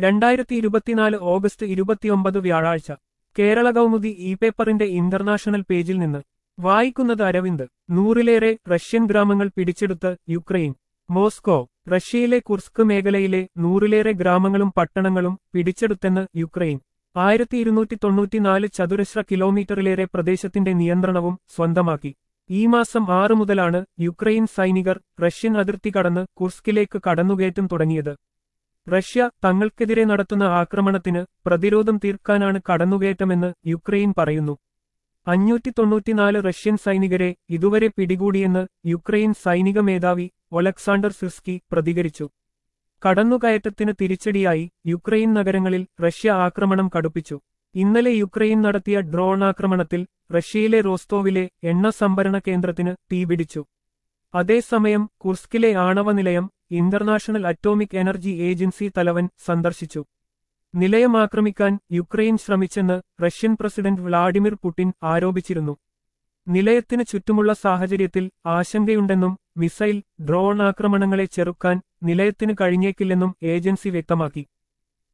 രണ്ടായിരത്തി ഇരുപത്തിനാല് ഓഗസ്റ്റ് ഇരുപത്തിയൊമ്പത് വ്യാഴാഴ്ച കേരള കൗമുദി ഇ പേപ്പറിന്റെ ഇന്റർനാഷണൽ പേജിൽ നിന്ന് വായിക്കുന്നത് അരവിന്ദ് നൂറിലേറെ റഷ്യൻ ഗ്രാമങ്ങൾ പിടിച്ചെടുത്ത് യുക്രൈൻ മോസ്കോ റഷ്യയിലെ കുർസ്ക് മേഖലയിലെ നൂറിലേറെ ഗ്രാമങ്ങളും പട്ടണങ്ങളും പിടിച്ചെടുത്തെന്ന് യുക്രൈൻ ആയിരത്തി ഇരുന്നൂറ്റി തൊണ്ണൂറ്റിനാല് ചതുരശ്ര കിലോമീറ്ററിലേറെ പ്രദേശത്തിന്റെ നിയന്ത്രണവും സ്വന്തമാക്കി ഈ മാസം ആറ് മുതലാണ് യുക്രൈൻ സൈനികർ റഷ്യൻ അതിർത്തി കടന്ന് കുർസ്കിലേക്ക് കടന്നുകയറ്റം തുടങ്ങിയത് റഷ്യ തങ്ങൾക്കെതിരെ നടത്തുന്ന ആക്രമണത്തിന് പ്രതിരോധം തീർക്കാനാണ് കടന്നുകയറ്റമെന്ന് യുക്രൈൻ പറയുന്നു അഞ്ഞൂറ്റി തൊണ്ണൂറ്റിനാല് റഷ്യൻ സൈനികരെ ഇതുവരെ പിടികൂടിയെന്ന് യുക്രൈൻ സൈനിക മേധാവി ഒലക്സാണ്ടർ സിർസ്കി പ്രതികരിച്ചു കടന്നുകയറ്റത്തിന് തിരിച്ചടിയായി യുക്രൈൻ നഗരങ്ങളിൽ റഷ്യ ആക്രമണം കടുപ്പിച്ചു ഇന്നലെ യുക്രൈൻ നടത്തിയ ഡ്രോൺ ആക്രമണത്തിൽ റഷ്യയിലെ റോസ്തോവിലെ എണ്ണ സംഭരണ കേന്ദ്രത്തിന് തീപിടിച്ചു അതേസമയം കുർസ്കിലെ ആണവ നിലയം ഇന്റർനാഷണൽ അറ്റോമിക് എനർജി ഏജൻസി തലവൻ സന്ദർശിച്ചു നിലയം ആക്രമിക്കാൻ യുക്രൈൻ ശ്രമിച്ചെന്ന് റഷ്യൻ പ്രസിഡന്റ് വ്ളാഡിമിർ പുടിൻ ആരോപിച്ചിരുന്നു നിലയത്തിന് ചുറ്റുമുള്ള സാഹചര്യത്തിൽ ആശങ്കയുണ്ടെന്നും മിസൈൽ ഡ്രോൺ ആക്രമണങ്ങളെ ചെറുക്കാൻ നിലയത്തിന് കഴിഞ്ഞേക്കില്ലെന്നും ഏജൻസി വ്യക്തമാക്കി